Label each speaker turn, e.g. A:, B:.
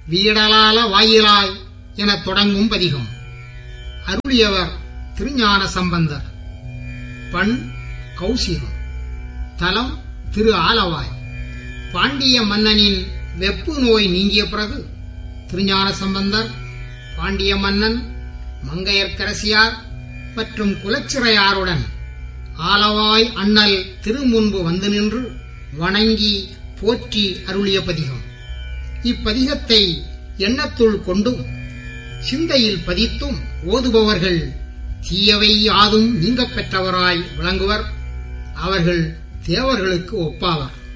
A: வீடலால வாயிலாய் எனத் தொடங்கும் பதிகம் அருளியவர் திருஞான சம்பந்தர் பண் கௌசிகம் தலம் திரு ஆலவாய் பாண்டிய மன்னனின் வெப்பு நோய் நீங்கிய பிறகு திருஞான சம்பந்தர் பாண்டிய மன்னன் மங்கையர்க்கரசியார் மற்றும் குலச்சிறையாருடன் ஆலவாய் அண்ணல் திருமுன்பு வந்து நின்று வணங்கி போற்றி அருளிய பதிகம் இப்பதிகத்தை எண்ணத்துள் கொண்டும் சிந்தையில் பதித்தும் ஓதுபவர்கள் தீயவை யாதும் நீங்கப் பெற்றவராய் விளங்குவர் அவர்கள் தேவர்களுக்கு ஒப்பாவர்